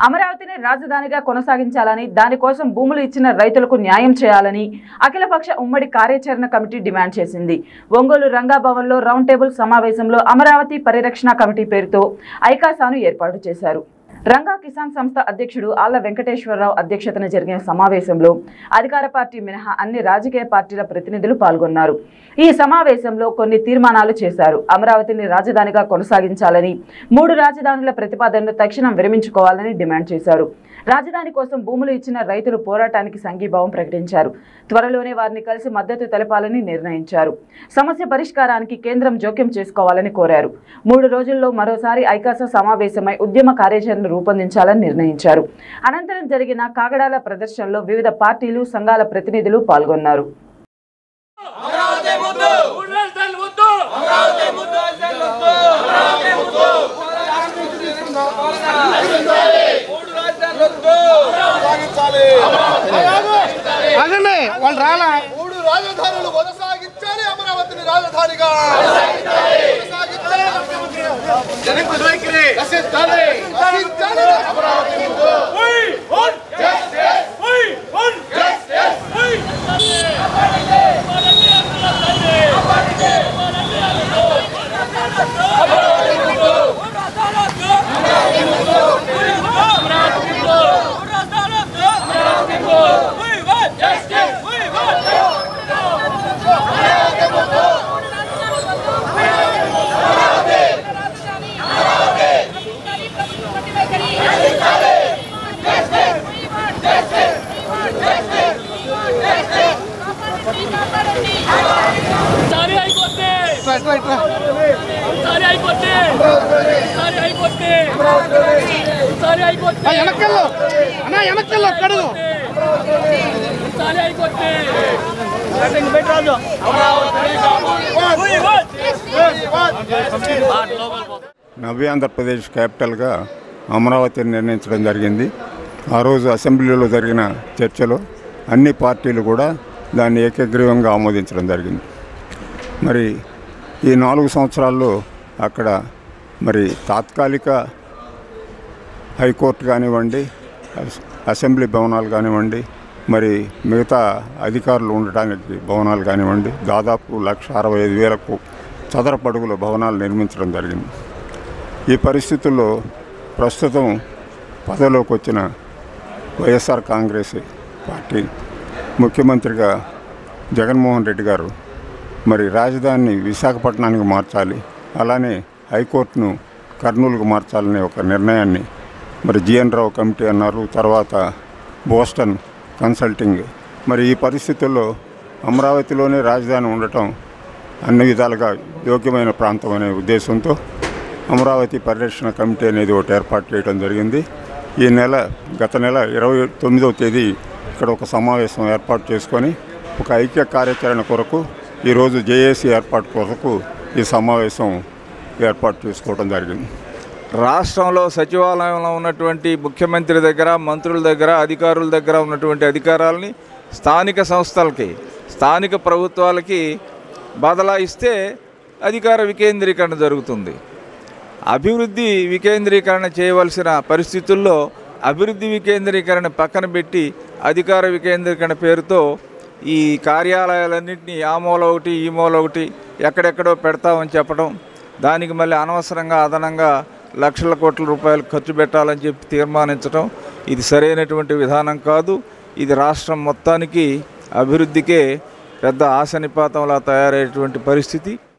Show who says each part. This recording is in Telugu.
Speaker 1: అమరావతిని రాజధానిగా కొనసాగించాలని దానికోసం భూములు ఇచ్చిన రైతులకు న్యాయం చేయాలని అఖిలపక్ష ఉమ్మడి కార్యాచరణ కమిటీ డిమాండ్ చేసింది ఒంగోలు రంగాభవన్లో రౌండ్ టేబుల్ సమావేశంలో అమరావతి పరిరక్షణ కమిటీ పేరుతో ఐకాసాను ఏర్పాటు చేశారు రంగా కిసాన్ సంస్థ అధ్యక్షుడు ఆళ్ల వెంకటేశ్వరరావు అధ్యక్షతన జరిగిన సమావేశంలో అధికార పార్టీ మినహా అన్ని రాజకీయ పార్టీల ప్రతినిధులు పాల్గొన్నారు ఈ సమావేశంలో కొన్ని తీర్మానాలు చేశారు అమరావతిని రాజధానిగా కొనసాగించాలని మూడు రాజధానుల ప్రతిపాదనను తక్షణం విరమించుకోవాలని డిమాండ్ చేశారు రాజధాని కోసం భూములు ఇచ్చిన రైతులు పోరాటానికి సంఘీభావం ప్రకటించారు త్వరలోనే వారిని కలిసి మద్దతు తెలపాలని నిర్ణయించారు సమస్య పరిష్కారానికి కేంద్రం జోక్యం చేసుకోవాలని కోరారు మూడు రోజుల్లో మరోసారి ఐకాస సమావేశమై ఉద్యమ కార్యాచరణ రూపొందించాలని నిర్ణయించారు అనంతరం జరిగిన కాగడాల ప్రదర్శనలో వివిధ పార్టీలు సంఘాల ప్రతినిధులు పాల్గొన్నారు
Speaker 2: మూడు రాజధానులు వద్దు
Speaker 3: ఆగండి వాళ్ళు రాలా
Speaker 4: మూడు రాజధానులు కొనసాగించాలి అమరావతిని రాజధానిగా కొనసాగించాలి నశించాలి. నశించాలి Amaravati
Speaker 2: We want justice. We want justice. We We want justice. We want sorry అయిపోతే
Speaker 3: ఇట్లా, ఇట్లా, ఇట్లా.
Speaker 2: సారీ అయిపోతే సారీ అయిపోతే సారీ అయిపోతే
Speaker 3: ఆ, వెనక్కెళ్ళు అన్నా వెనక్కెళ్ళు కడుగు
Speaker 2: సారీ అయిపోతే
Speaker 5: నవ్య ఆంధ్రప్రదేశ్ క్యాపిటల్గా అమరావతిని నిర్ణయించడం జరిగింది ఆ రోజు అసెంబ్లీలో జరిగిన చర్చలో అన్ని పార్టీలు కూడా దాన్ని ఏకగ్రీవంగా ఆమోదించడం జరిగింది మరి ఈ నాలుగు సంవత్సరాల్లో అక్కడ మరి తాత్కాలిక హైకోర్టు కానివ్వండి అస- అసెంబ్లీ భవనాలు కానివ్వండి మరి మిగతా అధికారులు ఉండటానికి భవనాలు కానివ్వండి దాదాపు లక్ష అరవై ఐదు వేలకు చదరపడుగుల భవనాలు నిర్మించడం జరిగింది ఈ పరిస్థితుల్లో ప్రస్తుతం పదవిలోకి వచ్చిన వైఎస్ఆర్ కాంగ్రెస్ పార్టీ ముఖ్యమంత్రిగా జగన్మోహన్ రెడ్డి గారు మరి రాజధానిని విశాఖపట్నానికి మార్చాలి అలానే హైకోర్టును కర్నూలుకు మార్చాలనే ఒక నిర్ణయాన్ని మరి జిఎన్ రావు కమిటీ అన్నారు తర్వాత బోస్టన్ కన్సల్టింగ్ మరి ఈ పరిస్థితుల్లో అమరావతిలోనే రాజధాని ఉండటం అన్ని విధాలుగా యోగ్యమైన ప్రాంతం అనే ఉద్దేశంతో అమరావతి పరిరక్షణ కమిటీ అనేది ఒకటి ఏర్పాటు చేయడం జరిగింది ఈ నెల గత నెల ఇరవై తొమ్మిదవ తేదీ ఇక్కడ ఒక సమావేశం ఏర్పాటు చేసుకొని ఒక ఐక్య కార్యాచరణ కొరకు ఈరోజు జేఏసీ ఏర్పాటు కొరకు ఈ సమావేశం ఏర్పాటు చేసుకోవడం జరిగింది
Speaker 6: రాష్ట్రంలో సచివాలయంలో ఉన్నటువంటి ముఖ్యమంత్రి దగ్గర మంత్రుల దగ్గర అధికారుల దగ్గర ఉన్నటువంటి అధికారాలని స్థానిక సంస్థలకి స్థానిక ప్రభుత్వాలకి బదలాయిస్తే అధికార వికేంద్రీకరణ జరుగుతుంది అభివృద్ధి వికేంద్రీకరణ చేయవలసిన పరిస్థితుల్లో అభివృద్ధి వికేంద్రీకరణ పక్కన పెట్టి అధికార వికేంద్రీకరణ పేరుతో ఈ కార్యాలయాలన్నింటినీ ఆ మూల ఒకటి ఈ మూల ఒకటి ఎక్కడెక్కడో పెడతామని చెప్పడం దానికి మళ్ళీ అనవసరంగా అదనంగా లక్షల కోట్ల రూపాయలు ఖర్చు పెట్టాలని చెప్పి తీర్మానించడం ఇది సరైనటువంటి విధానం కాదు ఇది రాష్ట్రం మొత్తానికి అభివృద్ధికే పెద్ద ఆశనిపాతంలా తయారయ్యేటువంటి పరిస్థితి